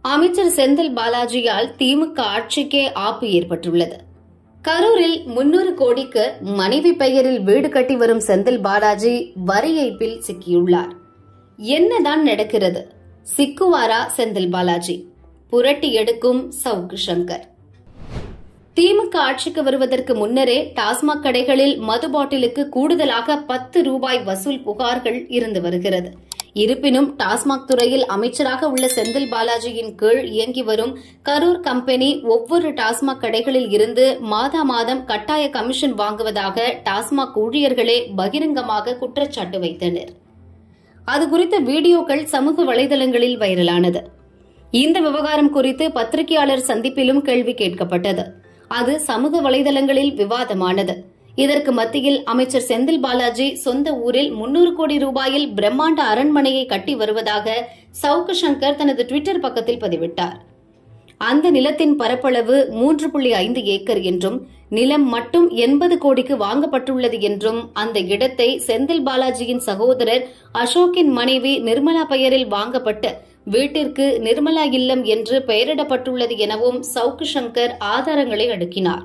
அமைச்சர் செந்தில் பாலாஜியால் திமுக ஆட்சிக்கே ஆப்பு ஏற்பட்டுள்ளது கரூரில் முன்னூறு கோடிக்கு மனைவி பெயரில் வீடு கட்டி வரும் செந்தில் பாலாஜி வரி ஏய்ப்பில் சிக்கியுள்ளார் என்னதான் நடக்கிறது சிக்குவாரா செந்தில் பாலாஜி புரட்டி எடுக்கும் சவுக்கு சங்கர் திமுக ஆட்சிக்கு வருவதற்கு முன்னரே டாஸ்மாக் கடைகளில் மது பாட்டிலுக்கு கூடுதலாக பத்து ரூபாய் வசூல் புகார்கள் இருந்து வருகிறது இருப்பினும் டாஸ்மாக் துறையில் அமைச்சராக உள்ள செந்தில் பாலாஜியின் கீழ் இயங்கி வரும் கரூர் கம்பெனி ஒவ்வொரு டாஸ்மாக் கடைகளில் இருந்து மாதா மாதம் கட்டாய கமிஷன் வாங்குவதாக டாஸ்மாக் ஊழியர்களே பகிரங்கமாக குற்றச்சாட்டு வைத்தனர் அது குறித்த வீடியோக்கள் சமூக வலைதளங்களில் வைரலானது இந்த விவகாரம் குறித்து பத்திரிகையாளர் சந்திப்பிலும் கேள்வி கேட்கப்பட்டது அது சமூக வலைதளங்களில் விவாதமானது இதற்கு மத்தியில் அமைச்சர் செந்தில் பாலாஜி சொந்த ஊரில் முன்னூறு கோடி ரூபாயில் பிரம்மாண்ட அரண்மனையை கட்டி வருவதாக சவுக்கு சங்கர் தனது டுவிட்டர் பக்கத்தில் பதிவிட்டார் அந்த நிலத்தின் பரப்பளவு மூன்று புள்ளி ஐந்து ஏக்கர் என்றும் நிலம் மட்டும் எண்பது கோடிக்கு வாங்கப்பட்டுள்ளது என்றும் அந்த இடத்தை செந்தில் பாலாஜியின் சகோதரர் அசோக்கின் மனைவி நிர்மலா பெயரில் வாங்கப்பட்டு வீட்டிற்கு நிர்மலா இல்லம் என்று பெயரிடப்பட்டுள்ளது எனவும் சவுக்கு சங்கர் ஆதாரங்களை அடுக்கினார்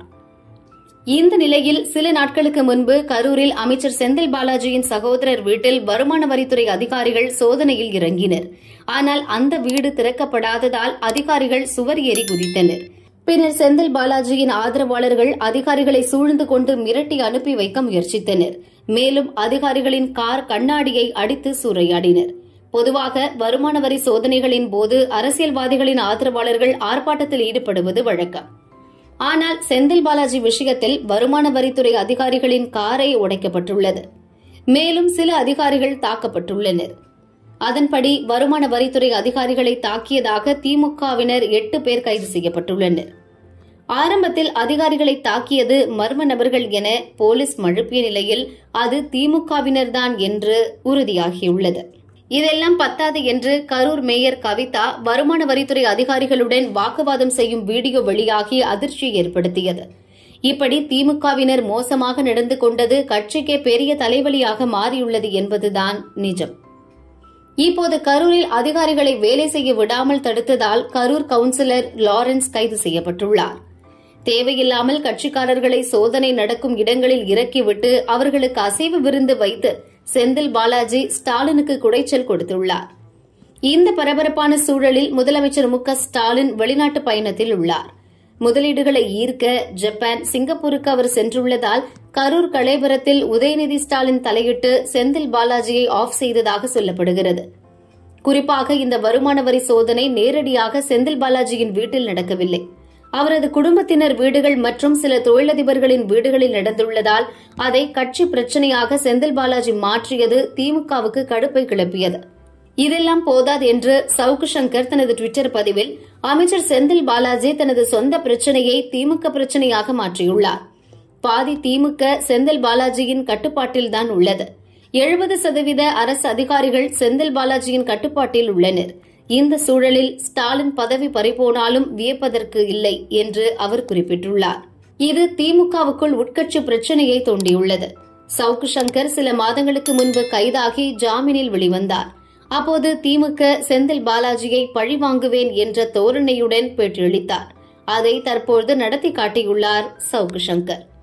இந்த நிலையில் சில நாட்களுக்கு முன்பு கரூரில் அமைச்சர் செந்தில் பாலாஜியின் சகோதரர் வீட்டில் வருமான வரித்துறை அதிகாரிகள் சோதனையில் இறங்கினர் ஆனால் அந்த வீடு திறக்கப்படாததால் அதிகாரிகள் சுவர் ஏறி குதித்தனர் பின்னர் செந்தில் பாலாஜியின் ஆதரவாளர்கள் அதிகாரிகளை சூழ்ந்து கொண்டு மிரட்டி அனுப்பி வைக்க முயற்சித்தனர் மேலும் அதிகாரிகளின் கார் கண்ணாடியை அடித்து சூறையாடினர் பொதுவாக வருமான வரி சோதனைகளின் போது அரசியல்வாதிகளின் ஆதரவாளர்கள் ஆர்ப்பாட்டத்தில் ஈடுபடுவது வழக்கம் ஆனால் செந்தில் பாலாஜி விஷயத்தில் வருமான வரித்துறை அதிகாரிகளின் காரை உடைக்கப்பட்டுள்ளது மேலும் சில அதிகாரிகள் தாக்கப்பட்டுள்ளனர் அதன்படி வருமான வரித்துறை அதிகாரிகளை தாக்கியதாக திமுகவினர் எட்டு பேர் கைது செய்யப்பட்டுள்ளனர் ஆரம்பத்தில் அதிகாரிகளை தாக்கியது மர்ம நபர்கள் என போலீஸ் மழுப்பிய நிலையில் அது திமுகவினர்தான் என்று உறுதியாகியுள்ளது இதெல்லாம் பத்தாது என்று கரூர் மேயர் கவிதா வருமான வரித்துறை அதிகாரிகளுடன் வாக்குவாதம் செய்யும் வீடியோ வெளியாகி அதிர்ச்சியை ஏற்படுத்தியது இப்படி திமுகவினர் மோசமாக நடந்து கொண்டது கட்சிக்கே பெரிய தலைவலியாக மாறியுள்ளது என்பதுதான் நிஜம் இப்போது கரூரில் அதிகாரிகளை வேலை செய்ய விடாமல் தடுத்ததால் கரூர் கவுன்சிலர் லாரன்ஸ் கைது செய்யப்பட்டுள்ளார் தேவையில்லாமல் கட்சிக்காரர்களை சோதனை நடக்கும் இடங்களில் இறக்கிவிட்டு அவர்களுக்கு அசைவு விருந்து வைத்து செந்தில் பாலாஜி ஸ்டாலினுக்கு குடைச்சல் கொடுத்துள்ளார் இந்த பரபரப்பான சூழலில் முதலமைச்சர் மு க ஸ்டாலின் வெளிநாட்டு பயணத்தில் உள்ளார் முதலீடுகளை ஈர்க்க ஜப்பான் சிங்கப்பூருக்கு அவர் சென்றுள்ளதால் கரூர் கலைபுரத்தில் உதயநிதி ஸ்டாலின் தலையிட்டு செந்தில் பாலாஜியை ஆஃப் செய்ததாக சொல்லப்படுகிறது குறிப்பாக இந்த வருமான வரி சோதனை நேரடியாக செந்தில் பாலாஜியின் வீட்டில் நடக்கவில்லை அவரது குடும்பத்தினர் வீடுகள் மற்றும் சில தொழிலதிபர்களின் வீடுகளில் நடந்துள்ளதால் அதை கட்சி பிரச்சனையாக செந்தில் பாலாஜி மாற்றியது திமுகவுக்கு கடுப்பை கிளப்பியது இதெல்லாம் போதாது என்று சவுக்கு சங்கர் தனது டுவிட்டர் பதிவில் அமைச்சர் செந்தில் பாலாஜி தனது சொந்த பிரச்சனையை திமுக பிரச்சனையாக மாற்றியுள்ளார் பாதி திமுக செந்தில் பாலாஜியின் கட்டுப்பாட்டில்தான் உள்ளது எழுபது சதவீத அரசு அதிகாரிகள் செந்தில் பாலாஜியின் கட்டுப்பாட்டில் உள்ளனர் இந்த சூழலில் ஸ்டாலின் பதவி பறிபோனாலும் வியப்பதற்கு இல்லை என்று அவர் குறிப்பிட்டுள்ளார் இது திமுகவுக்குள் உட்கட்சி பிரச்சனையை தோண்டியுள்ளது சவுக்கு சங்கர் சில மாதங்களுக்கு முன்பு கைதாகி ஜாமீனில் வெளிவந்தார் அப்போது திமுக செந்தில் பாலாஜியை பழிவாங்குவேன் என்ற தோரணையுடன் பேட்டியளித்தார் அதை தற்போது நடத்தி காட்டியுள்ளார் சவுக்கு சங்கர்